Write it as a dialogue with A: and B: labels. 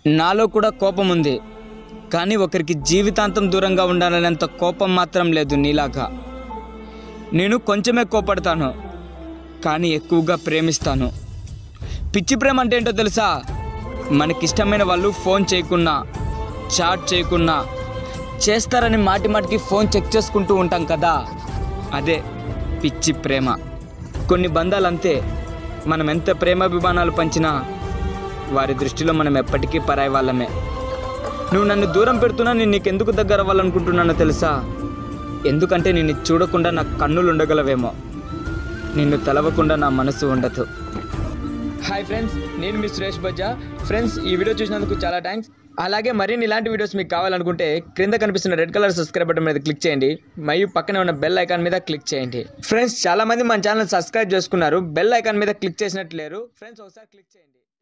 A: నాలో కూడా కోపం ఉంది కానీ ఒకరికి జీవితాంతం దూరంగా ఉండాలనేంత కోపం మాత్రం లేదు నీలాగా నేను కొంచెమే కోపడతాను కానీ ఎక్కువగా ప్రేమిస్తాను పిచ్చి ప్రేమ అంటే ఏంటో తెలుసా మనకిష్టమైన వాళ్ళు ఫోన్ చేయకున్నా చాట్ చేయకున్నా చేస్తారని మాటి మాటికి ఫోన్ చెక్ చేసుకుంటూ ఉంటాం కదా అదే పిచ్చి ప్రేమ కొన్ని బంధాలు అంతే మనం ఎంత ప్రేమాభిమానాలు పంచినా వారి దృష్టిలో మనం ఎప్పటికీ పరాయి వాళ్ళమే నువ్వు నన్ను దూరం పెడుతున్నా నేను నీకెందుకు దగ్గర అవ్వాలనుకుంటున్నానో తెలుసా ఎందుకంటే నిన్ను చూడకుండా నా కన్నులు ఉండగలవేమో నిన్ను తలవకుండా నా మనసు ఉండదు హాయ్ ఫ్రెండ్స్ నేను మీ సురేష్ బజ్జా ఫ్రెండ్స్ ఈ వీడియో చూసినందుకు చాలా థ్యాంక్స్ అలాగే మరిన్ని ఇలాంటి వీడియోస్ మీకు కావాలనుకుంటే క్రింద కనిపిస్తున్న రెడ్ కలర్ సబ్స్క్రైబ్ బటన్ మీద క్లిక్ చేయండి మరియు పక్కనే ఉన్న బెల్ ఐకాన్ మీద క్లిక్ చేయండి ఫ్రెండ్స్ చాలా మంది మన ఛానల్ సబ్స్క్రైబ్ చేసుకున్నారు బెల్ ఐకాన్ మీద క్లిక్ చేసినట్టు లేరు ఫ్రెండ్స్ ఒకసారి క్లిక్ చేయండి